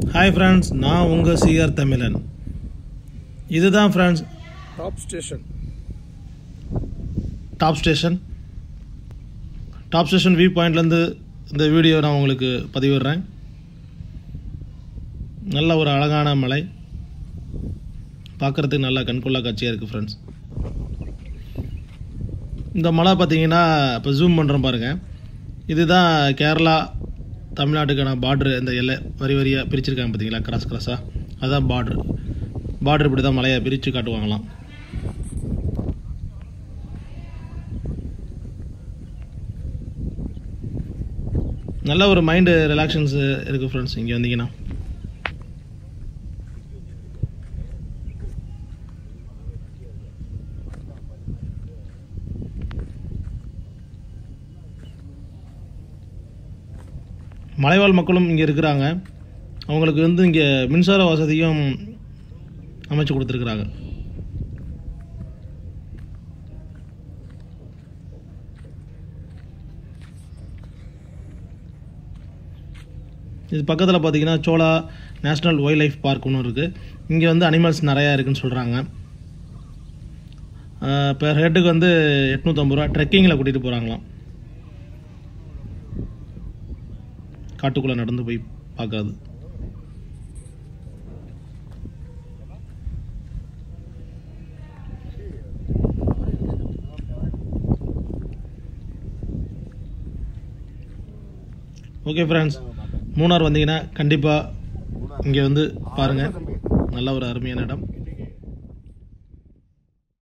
hi friends நான் உங்கள் CR Tamizhan இதுதான் friends top station top station top station view பாயிண்ட்லேருந்து இந்த வீடியோ நான் உங்களுக்கு பதிவிடுறேன் நல்ல ஒரு அழகான மலை பார்க்குறதுக்கு நல்லா கண்கொள்ளா காட்சியாக இருக்குது ஃப்ரெண்ட்ஸ் இந்த மலை பார்த்தீங்கன்னா இப்போ ஜூம் பண்ணுறோம் பாருங்கள் இதுதான் கேரளா தமிழ்நாட்டுக்கான பார்டர் இந்த எல்லை வரி வரியாக பிரிச்சிருக்காங்க பார்த்தீங்களா கிராஸ் கிராஸாக அதுதான் பார்டர் பார்டர் இப்படி தான் மலையை பிரித்து காட்டுவாங்களாம் நல்ல ஒரு மைண்டு ரிலாக்ஷன்ஸ் இருக்குது ஃப்ரெண்ட்ஸ் இங்கே வந்தீங்கன்னா மலைவாழ் மக்களும் இங்கே இருக்கிறாங்க அவங்களுக்கு வந்து இங்கே மின்சார வசதியும் அமைச்சு கொடுத்துருக்குறாங்க இது பக்கத்தில் பார்த்தீங்கன்னா Shola national wildlife park ஒன்று இருக்குது இங்கே வந்து அனிமல்ஸ் நிறையா இருக்குன்னு சொல்கிறாங்க பெர் ஹெட்டுக்கு வந்து எட்நூற்றம்பது ரூபா ட்ரெக்கிங்கில் கூட்டிகிட்டு போகிறாங்களாம் காட்டுக்குள்ளே நடந்து போய் பார்க்கறது ஓகே ஃப்ரெண்ட்ஸ் மூணார் வந்தீங்கன்னா கண்டிப்பாக இங்கே வந்து பாருங்கள் நல்ல ஒரு அருமையான இடம்